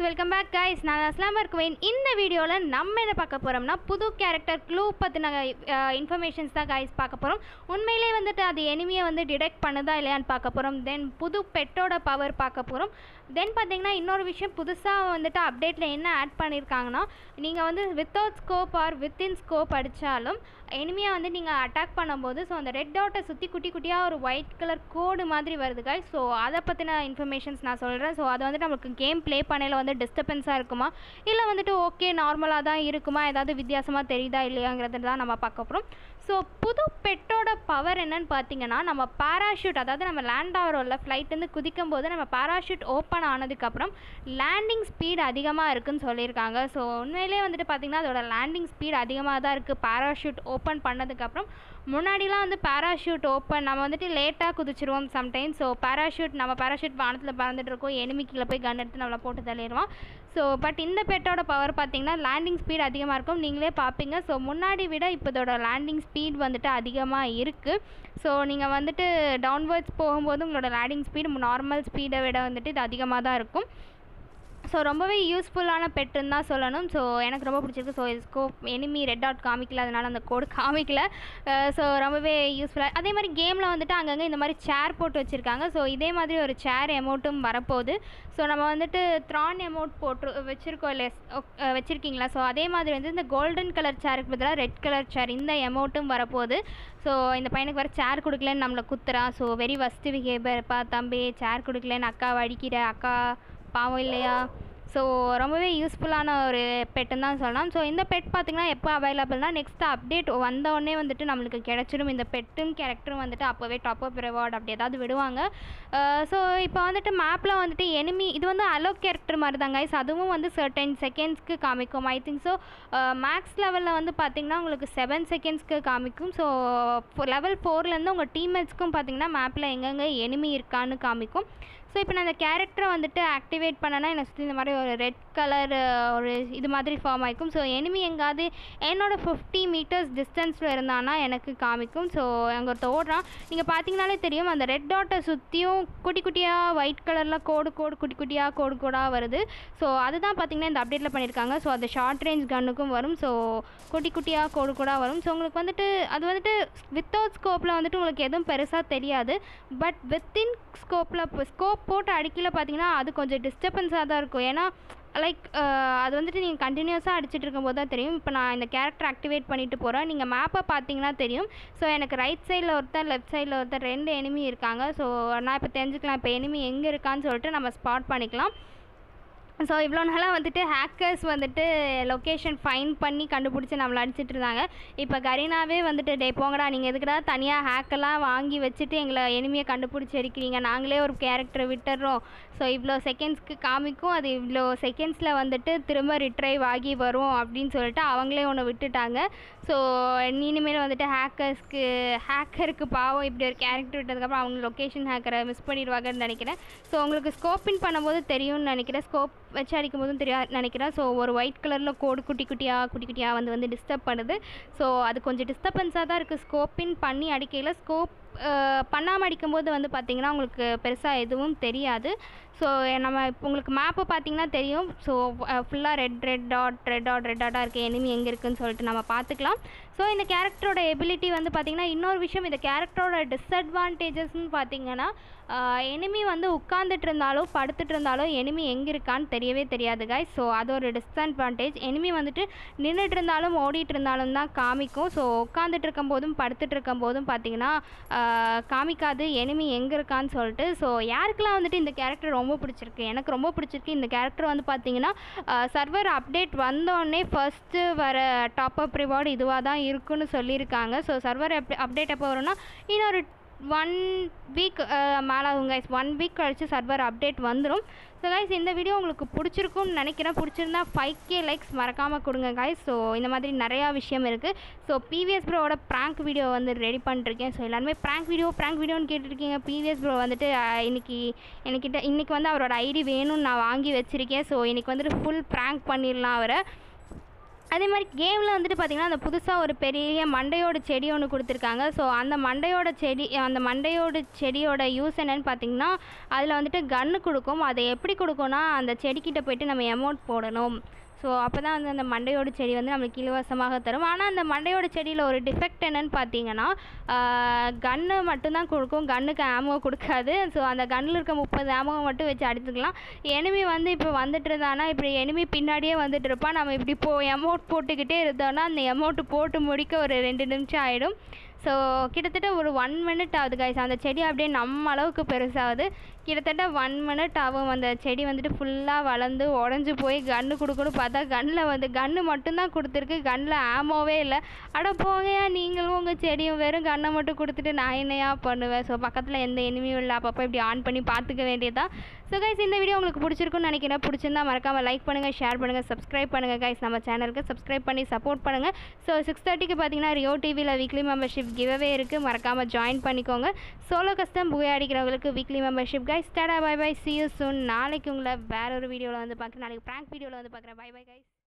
welcome back guys நான் அஸ்லாமர் குவைன் இந்த வீடியோவில் நம்ம என்ன பார்க்க போகிறோம்னா புது கேரக்டர் க்ளூ பற்றின இன்ஃபர்மேஷன்ஸ் தான் கைஸ் பார்க்க போகிறோம் உண்மையிலே வந்துட்டு அது எனிமியை வந்து டிடெக்ட் பண்ணுதா இல்லையான்னு பார்க்க போகிறோம் தென் புது பெட்டோட பவர் பார்க்க போகிறோம் தென் பார்த்தீங்கன்னா இன்னொரு விஷயம் புதுசாக வந்துட்டு அப்டேட்டில் என்ன ஆட் பண்ணியிருக்காங்கன்னா நீங்கள் வந்து without scope or within scope அடித்தாலும் எனிமியை வந்து நீங்கள் அட்டாக் பண்ணும்போது ஸோ அந்த ரெட் டாட்டை சுற்றி குட்டி குட்டியாக ஒரு ஒயிட் கலர் கோடு மாதிரி வருது guys ஸோ அதை பற்றின இன்ஃபர்மேஷன்ஸ் நான் சொல்கிறேன் ஸோ அது வந்துட்டு நம்மளுக்கு கேம் ப்ளே பண்ணையில் வந்து டிஸ்டர்பன்ஸாக இருக்குமா இல்லை வந்துட்டு ஓகே நார்மலாக தான் இருக்குமா ஏதாவது வித்தியாசமாக தெரியுதா இல்லையாங்கிறது தான் நம்ம பார்க்க போகிறோம் ஸோ புது பெட்டோட பவர் என்னன்னு பார்த்தீங்கன்னா நம்ம பாராஷூட் அதாவது நம்ம லேண்ட் ஆகிறோம்ல ஃப்ளைட்லேருந்து குதிக்கும் போது நம்ம பாராஷூட் ஓப்பன் ஆனதுக்கப்புறம் லேண்டிங் ஸ்பீட் அதிகமாக இருக்குன்னு சொல்லியிருக்காங்க ஸோ உண்மையிலே வந்துட்டு பார்த்தீங்கன்னா அதோட லேண்டிங் ஸ்பீட் அதிகமாக தான் இருக்குது பாராஷூட் ஓப்பன் பண்ணதுக்கப்புறம் முன்னாடிலாம் வந்து பாராஷூட் ஓப்பன் நம்ம வந்துட்டு லேட்டாக குதிச்சிருவோம் சம்டைம்ஸ் ஸோ பாராஷூட் நம்ம பாராஷூட் வானத்தில் பறந்துட்டு இருக்கோம் enemy கீழே போய் கன் எடுத்து நம்மளை போட்டு தள்ளிடுவோம் ஸோ பட் இந்த பெட்டோட பவர் பார்த்தீங்கன்னா லேண்டிங் ஸ்பீட் அதிகமாக இருக்கும் நீங்களே பார்ப்பீங்க ஸோ முன்னாடி விட இப்போ இதோட லேண்டிங் ஸ்பீட் வந்துட்டு அதிகமாக இருக்குது ஸோ நீங்கள் வந்துட்டு டவுன்வர்ட்ஸ் போகும்போது உங்களோட லேண்டிங் ஸ்பீட் நார்மல் ஸ்பீடை விட வந்துட்டு இது அதிகமாக தான் இருக்கும் ஸோ ரொம்பவே யூஸ்ஃபுல்லான பெட்டுன்னு தான் சொல்லணும் ஸோ எனக்கு ரொம்ப பிடிச்சிருக்கு so scope enemy red dot காமிக்கல அதனால அந்த கோடு காமிக்கல ஸோ ரொம்பவே யூஸ்ஃபுல்லாக அதே மாதிரி கேமில் வந்துட்டு அங்கங்கே இந்த மாதிரி சேர் போட்டு வச்சுருக்காங்க ஸோ இதே மாதிரி ஒரு சேர் எமௌண்ட்டும் வரப்போகுது ஸோ நம்ம வந்துட்டு த்ரான் எமௌண்ட் போட்டு வச்சுருக்கோம் இல்லையா வச்சுருக்கீங்களா ஸோ அதே மாதிரி வந்து இந்த கோல்டன் கலர் சேருக்கு பதிலாக ரெட் கலர் சேர் இந்த எமௌண்ட்டும் வரப்போகுது ஸோ இந்த பையனுக்கு வர சேர் கொடுக்கலன்னு நம்மளை குத்துறான் ஸோ வெரி வஸ்ட் பிஹேவியர்ப்பா தம்பி சேர் கொடுக்கலன்னு அக்காவை அடிக்கிற அக்கா பாவம் இல்லையா ஸோ ரொம்பவே யூஸ்ஃபுல்லான ஒரு பெட்டுன்னு தான் சொல்லலாம் ஸோ இந்த பெட் பார்த்திங்கன்னா எப்போ அவைலபிள்னா நெக்ஸ்ட் அப்டேட் வந்தோடனே வந்துட்டு நம்மளுக்கு கிடச்சிடும் இந்த பெட்டும் கேரக்டரும் வந்துட்டு அப்போவே டாப் அப் ரிவார்ட் அப்படி ஏதாவது விடுவாங்க ஸோ இப்போ வந்துட்டு மேப்பில் வந்துட்டு எனிமி இது வந்து அலோ கேரக்டர் மாதிரி தான் கைஸ் அதுவும் வந்து சர்டன் செகண்ட்ஸ்க்கு காமிக்கும் ஐ திங்க் ஸோ மேக்ஸ் லெவலில் வந்து பார்த்திங்கன்னா உங்களுக்கு செவன் செகண்ட்ஸ்க்கு காமிக்கும் ஸோ லெவல் ஃபோர்லேருந்து உங்கள் டீம்மேட்ஸ்க்கும் பார்த்தீங்கன்னா மேப்பில் எங்கெங்கே எனிமி இருக்கான்னு காமிக்கும் ஸோ இப்போ நான் அந்த கேரக்டரை வந்துட்டு ஆக்டிவேட் பண்ணனா எனக்கு சுற்றி இந்த மாதிரி ஒரு ரெட் கலர் ஒரு இது மாதிரி ஃபார்ம் ஆகிக்கும் ஸோ எனிமி எங்காவது என்னோட ஃபிஃப்டி மீட்டர்ஸ் டிஸ்டன்ஸில் இருந்தானா எனக்கு காமிக்கும் ஸோ அங்கே ஒருத்த ஓடுறான் நீங்கள் பார்த்தீங்கனாலே தெரியும் அந்த ரெட் டாட்டை சுற்றியும் குட்டி குட்டியாக ஒயிட் கலரில் கோடு கோடு குட்டி குட்டியாக கோடு கோடாக வருது ஸோ அதுதான் பார்த்தீங்கன்னா இந்த அப்டேட்டில் பண்ணியிருக்காங்க ஸோ அது ஷார்ட் ரேஞ்ச் கன்னுக்கும் வரும் ஸோ குட்டி குட்டியாக கோடு கோடாக வரும் ஸோ உங்களுக்கு வந்துட்டு அது வந்துட்டு வித்தவுட் ஸ்கோப்பில் வந்துட்டு உங்களுக்கு எதுவும் பெருசாக தெரியாது பட் வித்தின் ஸ்கோப்பில் ஸ்கோப் போட்டு அடிக்கல பார்த்தீங்கன்னா அது கொஞ்சம் டிஸ்டர்பன்ஸாக தான் இருக்கும் ஏன்னா லைக் அது வந்துட்டு நீங்கள் கண்டினியூஸாக அடிச்சிட்டு இருக்கும்போது தான் தெரியும் இப்போ நான் இந்த கேரக்டர் ஆக்டிவேட் பண்ணிட்டு போகிறேன் நீங்கள் மேப்பை பார்த்தீங்கன்னா தெரியும் ஸோ எனக்கு ரைட் சைடில் ஒருத்தர் லெஃப்ட் சைடில் ஒருத்தர் ரெண்டு எனிமி இருக்காங்க ஸோ நான் இப்போ தெரிஞ்சுக்கலாம் இப்போ எனிமி எங்கே இருக்கான்னு சொல்லிட்டு நம்ம ஸ்பாட் பண்ணிக்கலாம் ஸோ இவ்வளோ நாளாக வந்துட்டு ஹேக்கர்ஸ் வந்துட்டு லொக்கேஷன் ஃபைன் பண்ணி கண்டுபிடிச்சி நம்மளை அடிச்சிட்டு இருந்தாங்க இப்போ கரீனாவே வந்துட்டு டே போங்கடா நீங்கள் எதுக்குடா தனியாக ஹேக்கெல்லாம் வாங்கி வச்சுட்டு எங்களை எனிமையை கண்டுபிடிச்சி அடிக்கிறீங்க நாங்களே ஒரு கேரக்டரை விட்டுடுறோம் ஸோ இவ்வளோ செகண்ட்ஸ்க்கு காமிக்கும் அது இவ்வளோ செகண்ட்ஸில் வந்துட்டு திரும்ப ரிட்ரைவ் ஆகி வரும் அப்படின்னு சொல்லிட்டு அவங்களே ஒன்று விட்டுட்டாங்க ஸோ இனிமேல் வந்துட்டு ஹேக்கர்ஸ்க்கு ஹேக்கருக்கு பாவம் இப்படி ஒரு கேரக்டர் விட்டதுக்கப்புறம் அவங்க லொக்கேஷன் ஹேக்கரை மிஸ் பண்ணிடுவாங்கன்னு நினைக்கிறேன் ஸோ உங்களுக்கு ஸ்கோப்பின் பண்ணும்போது தெரியும்னு நினைக்கிறேன் ஸ்கோப் வச்சு அடிக்கும் போதும் தெரியா நினைக்கிறேன் ஸோ ஒரு ஒயிட் கலரில் கோடு குட்டி குட்டியாக குட்டி குட்டியாக வந்து வந்து டிஸ்டர்ப் பண்ணுது ஸோ அது கொஞ்சம் டிஸ்டர்பன்ஸாக தான் இருக்குது ஸ்கோப்பின் பண்ணி அடிக்கையில் ஸ்கோப் பண்ணாமல் அடிக்கும்போது வந்து பார்த்திங்கன்னா உங்களுக்கு பெருசாக எதுவும் தெரியாது ஸோ நம்ம இப்போ உங்களுக்கு மேப்பை பார்த்தீங்கன்னா தெரியும் ஸோ ஃபுல்லாக red red dot red dot red டாட்டாக இருக்குது எனிமி எங்கே இருக்குன்னு சொல்லிட்டு நம்ம பார்த்துக்கலாம் ஸோ இந்த கேரக்டரோட எபிலிட்டி வந்து பார்த்திங்கன்னா இன்னொரு விஷயம் இந்த கேரக்டரோட டிஸ்அட்வான்டேஜஸ்னு பார்த்தீங்கன்னா எனிமி வந்து உட்காந்துட்டு இருந்தாலோ படுத்துட்டு இருந்தாலோ எனிமி எங்கே இருக்கான்னு தெரியவே தெரியாது காய் ஸோ அது ஒரு டிஸ்அட்வான்டேஜ் எனிமி வந்துட்டு நின்றுட்டு இருந்தாலும் ஓடிட்டு இருந்தாலும் தான் காமிக்கும் ஸோ உட்காந்துட்டு இருக்கும் போதும் படுத்துட்டு இருக்கும் போதும் பார்த்தீங்கன்னா காமிக்காது எனிமி எங்கே இருக்கான்னு சொல்லிட்டு ஸோ யாருக்கெல்லாம் வந்துட்டு இந்த கேரக்டர் ரொம்ப பிடிச்சிருக்கு எனக்கு ரொம்ப பிடிச்சிருக்கு இந்த கேரக்டர் வந்து பார்த்தீங்கன்னா சர்வர் அப்டேட் வந்தோடனே ஃபஸ்ட்டு வர டாப் அப் ரிவார்டு இதுவாக தான் இருக்குன்னு சொல்லியிருக்காங்க ஸோ சர்வர் அப் அப்டேட் எப்போ வரும்னா இன்னொரு ஒன் வீக் மேலே ஆகும் கைஸ் ஒன் வீக் கழிச்சு சர்வர் அப்டேட் வந்துடும் ஸோ கைஸ் இந்த வீடியோ உங்களுக்கு பிடிச்சிருக்கும்னு நினைக்கிறேன் பிடிச்சிருந்தா ஃபைவ் கே லைக்ஸ் மறக்காமல் கொடுங்க கைஸ் ஸோ இந்த மாதிரி நிறையா விஷயம் இருக்குது ஸோ பிவிஎஸ் ப்ரோவோட ப்ராங்க் வீடியோ வந்து ரெடி பண்ணிருக்கேன் ஸோ எல்லாருமே ப்ராங்க் வீடியோ ப்ராங்க் வீடியோன்னு கேட்டுருக்கீங்க பிவிஎஸ் ப்ரோ வந்துட்டு அஹ், இன்னைக்கு என்கிட்ட இன்றைக்கி வந்து அவரோட ஐடி வேணும்னு நான் வாங்கி வச்சுருக்கேன் ஸோ இன்றைக்கி வந்துட்டு ஃபுல் ப்ராங்க் பண்ணிடலாம் அவரை அதே மாதிரி கேமில் வந்துட்டு பார்த்திங்கன்னா அந்த புதுசாக ஒரு பெரிய மண்டையோட செடி ஒன்று கொடுத்துருக்காங்க ஸோ அந்த மண்டையோட செடி அந்த மண்டையோட செடியோட யூஸ் என்னன்னு பார்த்தீங்கன்னா அதில் வந்துட்டு கன்று கொடுக்கும் அதை எப்படி கொடுக்கும்னா அந்த செடிக்கிட்ட போயிட்டு நம்ம அமௌண்ட் போடணும் ஸோ அப்போ தான் வந்து அந்த மண்டையோட செடி வந்து நம்மளுக்கு இலவசமாக தரும் ஆனால் அந்த மண்டையோட செடியில் ஒரு டிஃபெக்ட் என்னன்னு பார்த்தீங்கன்னா கன்று மட்டும்தான் கொடுக்கும் கன்னுக்கு ஆமோ கொடுக்காது ஸோ அந்த கன்னில் இருக்க முப்பது ஆமோவை மட்டும் வச்சு அடிச்சுக்கலாம் எனிமி வந்து இப்போ வந்துட்டு இருந்தானா இப்படி எனிமி பின்னாடியே வந்துட்டு இருப்பான் நம்ம இப்படி போ அமௌண்ட் போட்டுக்கிட்டே இருந்தோம்னா அந்த அமௌண்ட்டு போட்டு முடிக்க ஒரு ரெண்டு நிமிஷம் ஆகிடும் ஸோ கிட்டத்தட்ட ஒரு ஒன் மினிட் ஆகுது கைஸ் அந்த செடி அப்படியே நம்ம அளவுக்கு பெருசாகுது கிட்டத்தட்ட ஒன் மினிட் ஆகும் அந்த செடி வந்துட்டு ஃபுல்லாக வளர்ந்து உடஞ்சி போய் கன்று கொடுக்கணும் பார்த்தா கன்னில் வந்து கன்று மட்டும்தான் கொடுத்துருக்கு கன்னில் ஆமோவே இல்லை அட போங்கயா நீங்களும் உங்கள் செடியும் வெறும் கன்னை மட்டும் கொடுத்துட்டு நான் என்னையா பண்ணுவேன் ஸோ பக்கத்தில் எந்த எனிமியும் இல்லை அப்பப்போ இப்படி ஆன் பண்ணி பார்த்துக்க வேண்டியதான் ஸோ கைஸ் இந்த வீடியோ உங்களுக்கு பிடிச்சிருக்குன்னு நினைக்கிறேன் பிடிச்சிருந்தா மறக்காமல் லைக் பண்ணுங்கள் ஷேர் பண்ணுங்கள் சப்ஸ்கிரைப் பண்ணுங்கள் கைஸ் நம்ம சேனலுக்கு சப்ஸ்கிரைப் பண்ணி சப்போர்ட் பண்ணுங்கள் ஸோ சிக்ஸ் தேர்ட்டிக்கு பார்த்தீங்கன்னா ரியோ டிவியில் வீக்லி மெம்பர்ஷிப் கிவ்அவே இருக்குது மறக்காமல் ஜாயின் பண்ணிக்கோங்க சோலோ கஸ்டம் புகை அடிக்கிறவங்களுக்கு weekly membership guys tata bye bye see you soon நாளைக்கு உங்களை வேற ஒரு வீடியோவில் வந்து பார்க்குறேன் நாளைக்கு ப்ராங்க் வீடியோவில் வந்து பார்க்குறேன் பை பை கைஸ்